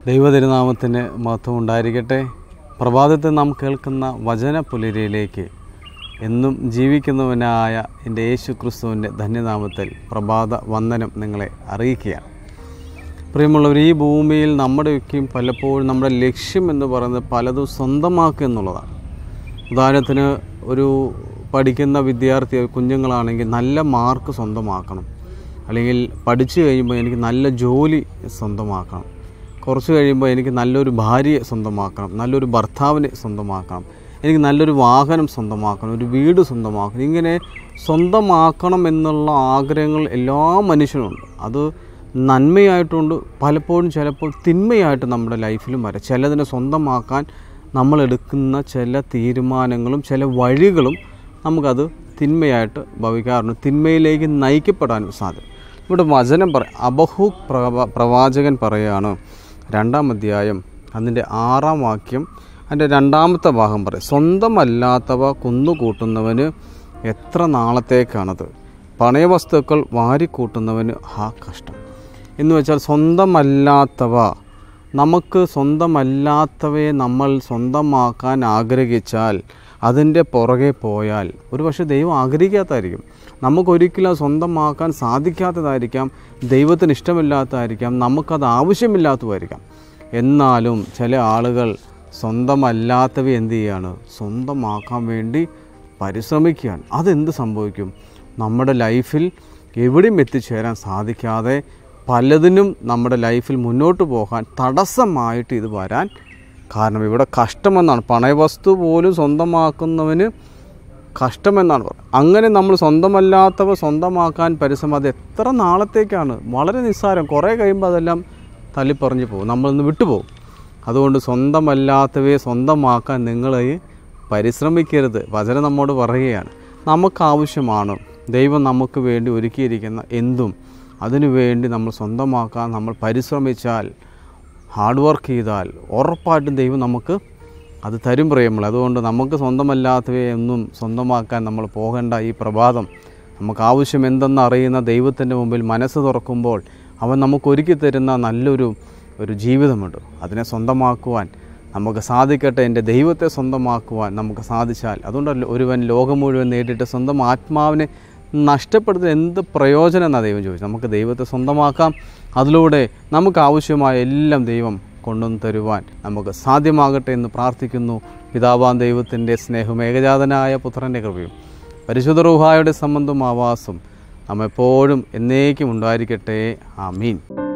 ദൈവതിരുനാമത്തിന് മഹത്വം ഉണ്ടായിരിക്കട്ടെ പ്രഭാതത്തിൽ നാം കേൾക്കുന്ന വചന പുലരിയിലേക്ക് എന്നും ജീവിക്കുന്നവനായ എൻ്റെ യേശു ക്രിസ്തുവിൻ്റെ ധന്യനാമത്തിൽ പ്രഭാത വന്ദനം നിങ്ങളെ അറിയിക്കുകയാണ് പ്രിയമുള്ളവർ ഈ ഭൂമിയിൽ നമ്മുടെയൊക്കെയും പലപ്പോഴും നമ്മുടെ ലക്ഷ്യം എന്ന് പറയുന്നത് പലതും സ്വന്തമാക്കുക എന്നുള്ളതാണ് ഉദാഹരണത്തിന് ഒരു പഠിക്കുന്ന വിദ്യാർത്ഥി കുഞ്ഞുങ്ങളാണെങ്കിൽ നല്ല മാർക്ക് സ്വന്തമാക്കണം അല്ലെങ്കിൽ പഠിച്ചു കഴിയുമ്പോൾ എനിക്ക് നല്ല ജോലി സ്വന്തമാക്കണം കുറച്ച് കഴിയുമ്പോൾ എനിക്ക് നല്ലൊരു ഭാര്യയെ സ്വന്തമാക്കണം നല്ലൊരു ഭർത്താവിനെ സ്വന്തമാക്കണം എനിക്ക് നല്ലൊരു വാഹനം സ്വന്തമാക്കണം ഒരു വീട് സ്വന്തമാക്കണം ഇങ്ങനെ സ്വന്തമാക്കണം എന്നുള്ള ആഗ്രഹങ്ങൾ എല്ലാ മനുഷ്യനുണ്ട് അത് നന്മയായിട്ടുണ്ട് പലപ്പോഴും ചിലപ്പോൾ തിന്മയായിട്ട് നമ്മുടെ ലൈഫിലും വരാം ചിലതിനെ സ്വന്തമാക്കാൻ നമ്മൾ എടുക്കുന്ന ചില തീരുമാനങ്ങളും ചില വഴികളും നമുക്കത് തിന്മയായിട്ട് ഭവിക്കാറുണ്ട് തിന്മയിലേക്ക് നയിക്കപ്പെടാനും സാധ്യത ഇവിടെ വചനം പറ അബഹു പ്രവ പ്രവാചകൻ പറയുകയാണ് രണ്ടാം അധ്യായം അതിൻ്റെ ആറാം വാക്യം അതിൻ്റെ രണ്ടാമത്തെ ഭാഗം പറയും സ്വന്തമല്ലാത്തവ കുന്നുകൂട്ടുന്നവന് എത്ര നാളത്തേക്കാണത് പണയവസ്തുക്കൾ വാരിക്കൂട്ടുന്നവന് ഹാ കഷ്ടം എന്ന് വെച്ചാൽ സ്വന്തമല്ലാത്തവ നമുക്ക് സ്വന്തമല്ലാത്തവയെ നമ്മൾ സ്വന്തമാക്കാൻ ആഗ്രഹിച്ചാൽ അതിൻ്റെ പുറകെ പോയാൽ ഒരു പക്ഷേ ദൈവം ആഗ്രഹിക്കാത്തതായിരിക്കും നമുക്കൊരിക്കലും അത് സ്വന്തമാക്കാൻ സാധിക്കാത്തതായിരിക്കാം ദൈവത്തിന് ഇഷ്ടമില്ലാത്തതായിരിക്കാം നമുക്കത് ആവശ്യമില്ലാത്തതായിരിക്കാം എന്നാലും ചില ആളുകൾ സ്വന്തമല്ലാത്തവ എന്ത് ചെയ്യാണ് സ്വന്തമാക്കാൻ വേണ്ടി പരിശ്രമിക്കുകയാണ് അതെന്ത് സംഭവിക്കും നമ്മുടെ ലൈഫിൽ എവിടെയും എത്തിച്ചേരാൻ സാധിക്കാതെ പലതിനും നമ്മുടെ ലൈഫിൽ മുന്നോട്ട് പോകാൻ തടസ്സമായിട്ട് ഇത് വരാൻ കാരണം ഇവിടെ കഷ്ടമെന്നാണ് പണയവസ്തു പോലും സ്വന്തമാക്കുന്നവന് കഷ്ടമെന്നാണ് പറയുന്നത് അങ്ങനെ നമ്മൾ സ്വന്തമല്ലാത്തവ സ്വന്തമാക്കാൻ പരിശ്രമം അത് എത്ര നാളത്തേക്കാണ് വളരെ നിസ്സാരം കുറേ കഴിയുമ്പോൾ അതെല്ലാം തള്ളിപ്പറഞ്ഞു പോകും നമ്മളിന്ന് വിട്ടുപോകും അതുകൊണ്ട് സ്വന്തമല്ലാത്തവയെ സ്വന്തമാക്കാൻ നിങ്ങൾ പരിശ്രമിക്കരുത് വചനം നമ്മോട് പറയുകയാണ് നമുക്കാവശ്യമാണ് ദൈവം നമുക്ക് വേണ്ടി ഒരുക്കിയിരിക്കുന്ന എന്തും അതിനു വേണ്ടി നമ്മൾ സ്വന്തമാക്കാൻ നമ്മൾ പരിശ്രമിച്ചാൽ ഹാർഡ് വർക്ക് ചെയ്താൽ ഉറപ്പായിട്ടും ദൈവം നമുക്ക് അത് തരും പ്രിയമുള്ള അതുകൊണ്ട് നമുക്ക് സ്വന്തമല്ലാത്തവയെ ഒന്നും സ്വന്തമാക്കാൻ നമ്മൾ പോകേണ്ട ഈ പ്രഭാതം നമുക്ക് ആവശ്യം എന്തെന്ന് അറിയുന്ന ദൈവത്തിൻ്റെ മുമ്പിൽ മനസ്സ് തുറക്കുമ്പോൾ അവൻ നമുക്ക് ഒരുക്കി തരുന്ന നല്ലൊരു ഒരു ജീവിതമുണ്ട് അതിനെ സ്വന്തമാക്കുവാൻ നമുക്ക് സാധിക്കട്ടെ എൻ്റെ ദൈവത്തെ സ്വന്തമാക്കുവാൻ നമുക്ക് സാധിച്ചാൽ അതുകൊണ്ടല്ലോ ഒരുവൻ ലോകം മുഴുവൻ നേരിട്ട് സ്വന്തം ആത്മാവിനെ നഷ്ടപ്പെടുത്തുന്ന എന്ത് പ്രയോജനം എന്നാണ് ദൈവം ചോദിച്ചത് നമുക്ക് ദൈവത്തെ സ്വന്തമാക്കാം അതിലൂടെ നമുക്ക് ആവശ്യമായ എല്ലാം ദൈവം കൊണ്ടുവന്ന് തരുവാൻ നമുക്ക് സാധ്യമാകട്ടെ എന്ന് പ്രാർത്ഥിക്കുന്നു പിതാവാൻ ദൈവത്തിൻ്റെ സ്നേഹം ഏകജാതനായ പുത്രൻ്റെ കൃപയും പരിശുദ്ധ റൂഹായുടെ സംബന്ധം ആവാസും നമ്മെപ്പോഴും എന്നേക്കും ഉണ്ടായിരിക്കട്ടെ ആമീൻ